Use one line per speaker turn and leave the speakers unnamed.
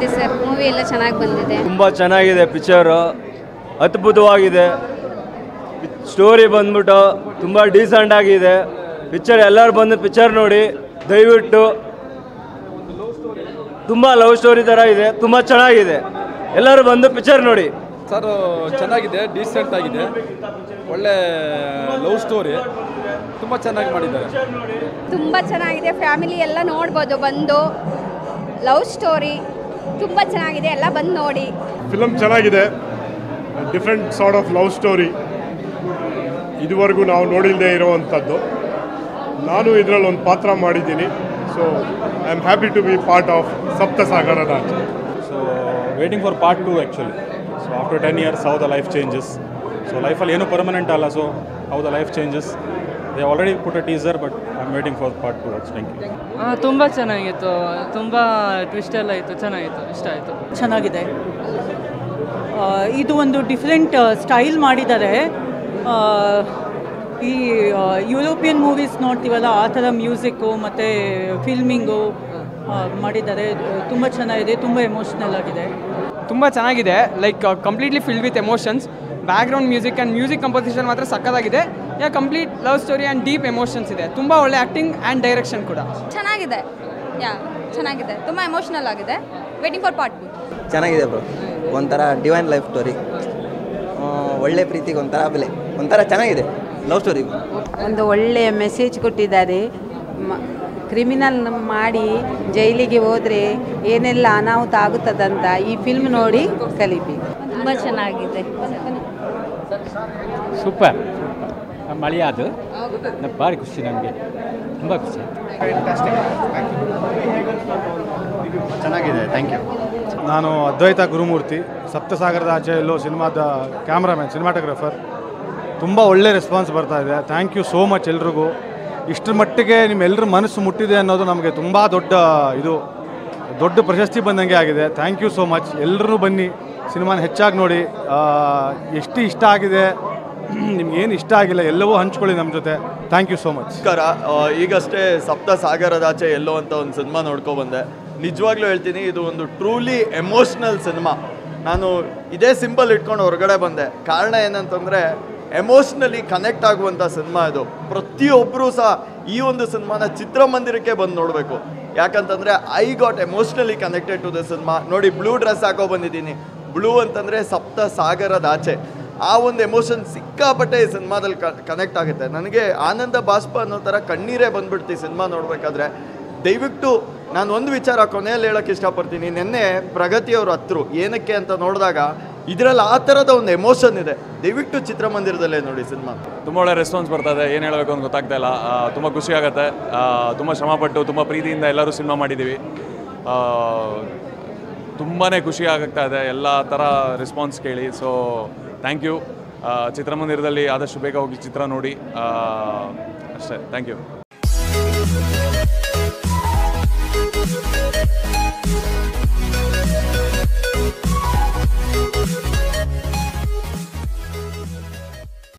ಚೆನ್ನಾಗಿದೆ sir movie ಎಲ್ಲ ಚೆನ್ನಾಗಿ ಬಂದಿದೆ
ತುಂಬ ಚೆನ್ನಾಗಿದೆ ಪಿಕ್ಚರು ಅದ್ಭುತವಾಗಿದೆ ಸ್ಟೋರಿ ಬಂದ್ಬಿಟ್ಟು ತುಂಬ ಡೀಸೆಂಟ್ ಆಗಿದೆ ಪಿಕ್ಚರ್ ಎಲ್ಲರೂ ಬಂದು ಪಿಕ್ಚರ್ ನೋಡಿ ದಯವಿಟ್ಟು ತುಂಬ ಲವ್ ಸ್ಟೋರಿ ಥರ ಇದೆ ತುಂಬ ಚೆನ್ನಾಗಿದೆ ಎಲ್ಲರೂ ಬಂದು ಪಿಕ್ಚರ್ ನೋಡಿ
ಸರ್ ಚೆನ್ನಾಗಿದೆ ಡೀಸೆಂಟ್ ಆಗಿದೆ ಒಳ್ಳೆ ಲವ್ ಸ್ಟೋರಿ ತುಂಬ ಚೆನ್ನಾಗಿ ಮಾಡಿದ್ದಾರೆ
ತುಂಬ ಚೆನ್ನಾಗಿದೆ ಫ್ಯಾಮಿಲಿ ಎಲ್ಲ ನೋಡ್ಬೋದು ಬಂದು ಲವ್ ಸ್ಟೋರಿ ತುಂಬ ಚೆನ್ನಾಗಿದೆ ಎಲ್ಲ ಬಂದು ನೋಡಿ
ಫಿಲಮ್ ಚೆನ್ನಾಗಿದೆ different sort of love story ಇದುವರೆಗೂ ನಾವು ನೋಡಿಲ್ಲದೆ ಇರೋವಂಥದ್ದು ನಾನು ಇದರಲ್ಲಿ ಒಂದು ಪಾತ್ರ ಮಾಡಿದ್ದೀನಿ so I am happy to be part of ಸಪ್ತಸಾಗರದ
so waiting for part two actually so after ten years how the life changes so ಲೈಫಲ್ಲಿ ಏನೂ ಪರ್ಮನೆಂಟ್ ಅಲ್ಲ so how the life changes they already put a teaser but I am waiting for part two ಅಟ್ಸ್ thank you
ತುಂಬ ಚೆನ್ನಾಗಿತ್ತು ತುಂಬ twist ಎಲ್ಲ ಇತ್ತು ಚೆನ್ನಾಗಿತ್ತು ಇಷ್ಟ ಆಯಿತು
ಚೆನ್ನಾಗಿದೆ ಆ, ಇದು ಒಂದು ಡಿಫ್ರೆಂಟ್ ಸ್ಟೈಲ್ ಮಾಡಿದ್ದಾರೆ ಆ, ಈ ಯುರೋಪಿಯನ್ ಮೂವೀಸ್ ನೋಡ್ತೀವಲ್ಲ ಆ ಥರ ಮ್ಯೂಸಿಕ್ಕು ಮತ್ತು ಫಿಲ್ಮಿಂಗು ಮಾಡಿದ್ದಾರೆ ತುಂಬ ಚೆನ್ನಾಗಿದೆ ತುಂಬ ಎಮೋಷ್ನಲ್ ಆಗಿದೆ
ತುಂಬ ಚೆನ್ನಾಗಿದೆ like completely filled with emotions background music and music composition ಮಾತ್ರ ಸಕ್ಕತ್ತಾಗಿದೆ yeah complete love story and deep emotions ಇದೆ ತುಂಬ ಒಳ್ಳೆ ಆ್ಯಕ್ಟಿಂಗ್ ಆ್ಯಂಡ್ ಡೈರೆಕ್ಷನ್ ಕೂಡ
ಚೆನ್ನಾಗಿದೆ ಯಾ ಚೆನ್ನಾಗಿದೆ ತುಂಬ ಎಮೋಷ್ನಲ್ ಆಗಿದೆ ವೇಟಿಂಗ್ ಫಾರ್ ಪಾರ್ಟ್
ಚೆನ್ನಾಗಿದೆ ಬ್ರೋ ಒಂಥರ ಡಿವೈನ್ ಲೈಫ್ ಸ್ಟೋರಿ ಒಳ್ಳೆ ಪ್ರೀತಿಗೆ ಒಂಥರ ಬೆಲೆ ಒಂಥರ ಚೆನ್ನಾಗಿದೆ ಲವ್ ಸ್ಟೋರಿ
ಒಂದು ಒಳ್ಳೆಯ ಮೆಸೇಜ್ ಕೊಟ್ಟಿದ್ದಾರೆ ಕ್ರಿಮಿನಲ್ ಮಾಡಿ ಜೈಲಿಗೆ ಹೋದರೆ ಏನೆಲ್ಲ ಅನಾಹುತ ಆಗುತ್ತದಂತ ಈ ಫಿಲ್ಮ್ ನೋಡಿ ಕಲಿಬೇಕು
ತುಂಬ ಚೆನ್ನಾಗಿದೆ
ಸೂಪರ್ ಮಳೆ ಅದು ಭಾರಿ ಖುಷಿ ನನಗೆ ತುಂಬ ಖುಷಿ
ಚೆನ್ನಾಗಿದೆ ಥ್ಯಾಂಕ್ ಯು
ನಾನು ಅದ್ವೈತ ಗುರುಮೂರ್ತಿ ಸಪ್ತಸಾಗರದ ಆಚೆ ಎಲ್ಲೋ ಸಿನಿಮಾದ ಕ್ಯಾಮ್ರಾಮ್ಯಾನ್ ಸಿನಿಮಾಟೋಗ್ರಫರ್ ತುಂಬ ಒಳ್ಳೆ ರೆಸ್ಪಾನ್ಸ್ ಬರ್ತಾ ಇದೆ ಥ್ಯಾಂಕ್ ಯು ಸೋ ಮಚ್ ಎಲ್ರಿಗೂ ಇಷ್ಟರ ಮಟ್ಟಿಗೆ ನಿಮ್ಮೆಲ್ಲರ ಮನಸ್ಸು ಮುಟ್ಟಿದೆ ಅನ್ನೋದು ನಮಗೆ ತುಂಬ ದೊಡ್ಡ ಇದು ದೊಡ್ಡ ಪ್ರಶಸ್ತಿ ಬಂದಂಗೆ ಆಗಿದೆ ಥ್ಯಾಂಕ್ ಯು ಸೋ ಮಚ್ ಎಲ್ಲರೂ ಬನ್ನಿ ಸಿನಿಮಾನ ಹೆಚ್ಚಾಗಿ ನೋಡಿ ಆ, ಎಷ್ಟು ಇಷ್ಟ ಆಗಿದೆ ನಿಮ್ಗೇನು ಇಷ್ಟ ಆಗಿಲ್ಲ ಎಲ್ಲವೂ ಹಂಚ್ಕೊಳ್ಳಿ ನಮ್ಮ ಜೊತೆ ಥ್ಯಾಂಕ್ ಯು ಸೋ ಮಚ್
ನಮಸ್ಕಾರ ಆ, ಈಗಷ್ಟೇ ಸಪ್ತ ಸಾಗರದಾಚೆ ಎಲ್ಲೋ ಅಂತ ಒಂದು ಸಿನಿಮಾ ನೋಡ್ಕೊ ಬಂದೆ ನಿಜವಾಗ್ಲೂ ಹೇಳ್ತೀನಿ ಇದು ಒಂದು ಟ್ರೂಲಿ ಎಮೋಷ್ನಲ್ ಸಿನಿಮಾ ನಾನು ಇದೇ ಸಿಂಬಲ್ ಇಟ್ಕೊಂಡು ಹೊರಗಡೆ ಬಂದೆ ಕಾರಣ ಏನಂತಂದರೆ ಎಮೋಷ್ನಲಿ ಕನೆಕ್ಟ್ ಆಗುವಂಥ ಸಿನಿಮಾ ಇದು ಪ್ರತಿಯೊಬ್ಬರೂ ಸಹ ಈ ಒಂದು ಸಿನಿಮಾನ ಚಿತ್ರಮಂದಿರಕ್ಕೆ ಬಂದು ನೋಡಬೇಕು ಯಾಕಂತಂದರೆ I got emotionally connected to the cinema ನೋಡಿ ಬ್ಲೂ ಡ್ರೆಸ್ ಹಾಕೋ ಬಂದಿದ್ದೀನಿ ಬ್ಲೂ ಅಂತಂದರೆ ಸಪ್ತ ಸಾಗರದ ಆಚೆ ಆ ಒಂದು ಎಮೋಷನ್ ಸಿಕ್ಕಾಪಟ್ಟೆ ಈ ಸಿನಿಮಾದಲ್ಲಿ ಕನೆಕ್ಟ್ ಆಗುತ್ತೆ ನನಗೆ ಆನಂದ ಬಾಷ್ಪ ಅನ್ನೋ ಥರ ಕಣ್ಣೀರೇ ಬಂದ್ಬಿಡ್ತು ಈ ಸಿನಿಮಾ ನೋಡಬೇಕಾದ್ರೆ ದಯವಿಟ್ಟು ನಾನು ಒಂದು ವಿಚಾರ ಕೊನೆಯಲ್ಲಿ ಹೇಳೋಕ್ಕೆ ಇಷ್ಟಪಡ್ತೀನಿ ನಿನ್ನೆ ಪ್ರಗತಿಯವರು ಹತ್ರು ಏನಕ್ಕೆ ಅಂತ ನೋಡಿದಾಗ ಇದರಲ್ಲಿ ಆ ಥರದ ಒಂದು ಎಮೋಷನ್ ಇದೆ ದಯವಿಟ್ಟು ಚಿತ್ರಮಂದಿರದಲ್ಲೇ ನೋಡಿ ಸಿನಿಮಾ
ತುಂಬ ಒಳ್ಳೆ ರೆಸ್ಪಾನ್ಸ್ ಬರ್ತಾ ಇದೆ ಏನು ಹೇಳಬೇಕು ಅಂತ ಗೊತ್ತಾಗ್ತಾ ಇಲ್ಲ ತುಂಬ ಖುಷಿ ಆಗುತ್ತೆ ತುಂಬ ಶ್ರಮಪಟ್ಟು ತುಂಬ ಪ್ರೀತಿಯಿಂದ ಎಲ್ಲರೂ ಸಿನಿಮಾ ಮಾಡಿದ್ದೀವಿ ತುಂಬಾ ಖುಷಿ ಆಗ್ತಾ ಇದೆ ಎಲ್ಲ ಥರ ರೆಸ್ಪಾನ್ಸ್ ಕೇಳಿ ಸೊ ಥ್ಯಾಂಕ್ ಯು ಚಿತ್ರಮಂದಿರದಲ್ಲಿ ಆದಷ್ಟು ಬೇಗ ಹೋಗಿ ಚಿತ್ರ ನೋಡಿ ಆ, ಅಷ್ಟೇ ಥ್ಯಾಂಕ್ ಯು